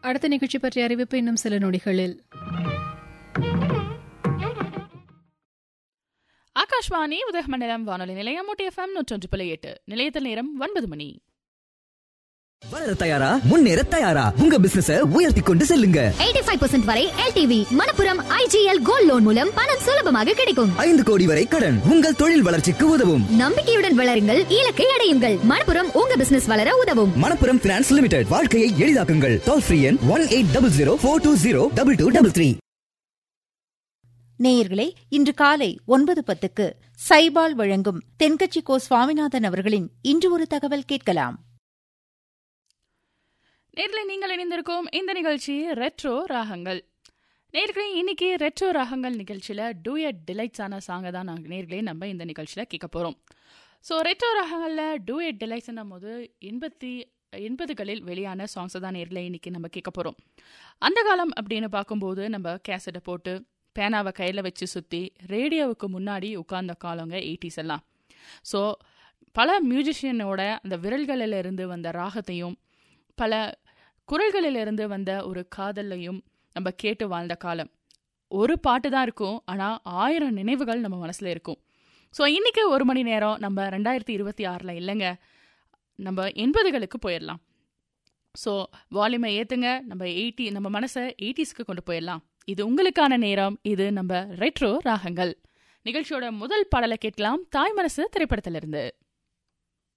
அடுத்த நிகழ்ச்சி பற்றிய அறிவிப்பு இன்னும் சில நொடிகளில் ஆகாஷ்வாணி உதகமண்டலம் வானொலி நிலையம் ஊட்டி எஃப்எம் நூற்றொன்று புள்ளி எட்டு நிலையத்தில் நேரம் ஒன்பது மணி வளர தயாரா முன்னேற தயாரா உங்க பிசினஸ உயர்த்தி கொண்டு செல்லுங்க 85% வரை L T V Manappuram I G L gold loan மூலம் பணம் சுலபமாக கிடைக்கும் ஐந்து கோடி வரை கடன் உங்கள் தொழில் வளர்ச்சிக்கு உதவும் நம்பிக்கையுடன் வளருங்கள் இலக்கை அடையுங்கள் மணப்புரம் உங்க பிசினஸ் வளர உதவும் மணப்புரம் பினான்ஸ் லிமிடெட் வாழ்க்கையை எளிதாக்குங்கள் டோல் ஃப்ரீ எண் one eight double zero four two zero double two double three நேயர்களே இன்று காலை ஒன்பது பத்துக்கு சைபால் வழங்கும் தென்கட்சி கோ சுவாமிநாதன் அவர்களின் இன்று ஒரு தகவல் கேட்கலாம் நேரில் நீங்கள் இணைந்திருக்கும் இந்த நிகழ்ச்சி ரெட்ரோ ராகங்கள் நேர்களே இன்னைக்கு ரெட்ரோ ராகங்கள் நிகழ்ச்சியில் டூயட் டிலைட்ஸான சாங்கை தான் நாங்கள் நேர்களே நம்ம இந்த நிகழ்ச்சியில் கேட்க போகிறோம் ஸோ ரெட்ரோ ராகங்களில் டூயட் டிலைட்ஸ்னும் போது எண்பத்தி எண்பதுகளில் வெளியான சாங்ஸை தான் நேரில் இன்னைக்கு நம்ம கேட்க போகிறோம் அந்த காலம் அப்படின்னு பார்க்கும்போது நம்ம கேசட்டை போட்டு பேனாவை கையில் வச்சு சுற்றி ரேடியோவுக்கு முன்னாடி உட்கார்ந்த காலங்க எயிட்டிஸ் எல்லாம் ஸோ பல மியூசிஷியனோட அந்த விரல்களிலிருந்து வந்த ராகத்தையும் பல குரல்களிலிருந்து வந்த ஒரு காதலையும் நம்ம கேட்டு வாழ்ந்த காலம் ஒரு பாட்டு தான் இருக்கும் ஆனால் ஆயிரம் நினைவுகள் நம்ம மனசில் இருக்கும் ஸோ இன்றைக்கி ஒரு மணி நேரம் நம்ம ரெண்டாயிரத்தி இருபத்தி ஆறில் இல்லைங்க நம்ம எண்பதுகளுக்கு போயிடலாம் ஸோ வால்யூமை ஏற்றுங்க நம்ம எயிட்டி நம்ம மனசை எயிட்டிஸ்க்கு கொண்டு போயிடலாம் இது உங்களுக்கான நேரம் இது நம்ம ரெட்ரோ ராகங்கள் நிகழ்ச்சியோட முதல் பாடலை கேட்கலாம் தாய் மனசு திரைப்படத்திலிருந்து